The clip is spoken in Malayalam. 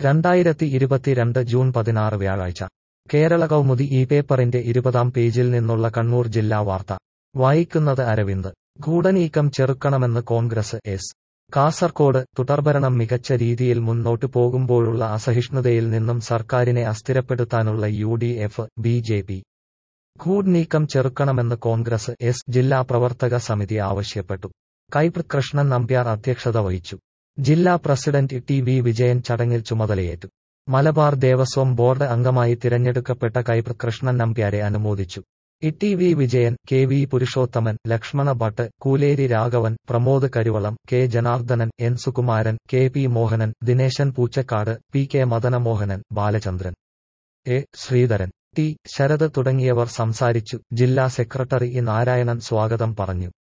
രണ്ടായിരത്തി ഇരുപത്തിരണ്ട് ജൂൺ പതിനാറ് വ്യാഴാഴ്ച കേരള കൗമുദി ഈ പേപ്പറിന്റെ ഇരുപതാം പേജിൽ നിന്നുള്ള കണ്ണൂർ ജില്ലാ വാർത്ത വായിക്കുന്നത് അരവിന്ദ് ഗൂഢനീക്കം ചെറുക്കണമെന്ന് കോൺഗ്രസ് എസ് കാസർകോട് തുടർഭരണം മികച്ച രീതിയിൽ മുന്നോട്ടു പോകുമ്പോഴുള്ള അസഹിഷ്ണുതയിൽ നിന്നും സർക്കാരിനെ അസ്ഥിരപ്പെടുത്താനുള്ള U D F B J P ഗൂഢനീക്കം ചെറുക്കണമെന്ന് കോൺഗ്രസ് എസ് ജില്ലാ പ്രവർത്തക സമിതി ആവശ്യപ്പെട്ടു കൈപ്ര കൃഷ്ണൻ നമ്പ്യാർ അധ്യക്ഷത വഹിച്ചു ജില്ലാ പ്രസിഡന്റ് ടി വി വിജയൻ ചടങ്ങിൽ ചുമതലയേറ്റു മലബാർ ദേവസ്വം ബോർഡ് അംഗമായി തിരഞ്ഞെടുക്കപ്പെട്ട കൈപ്ര കൃഷ്ണൻ നമ്പ്യാരെ അനുമോദിച്ചു E T V Vijayan K V Purushothaman Lakshmana Bhat Kooleri Raghavan Pramod Karuvalam K Janardhanan N Sukumaran K P Mohanan Dineshan Poochakkad P K Madanamohanan Balachandran A Sreedharan T Sarath തുടങ്ങിയവർ സംസാരിച്ചു ജില്ലാ സെക്രട്ടറി ഇ നാരായണൻ സ്വാഗതം പറഞ്ഞു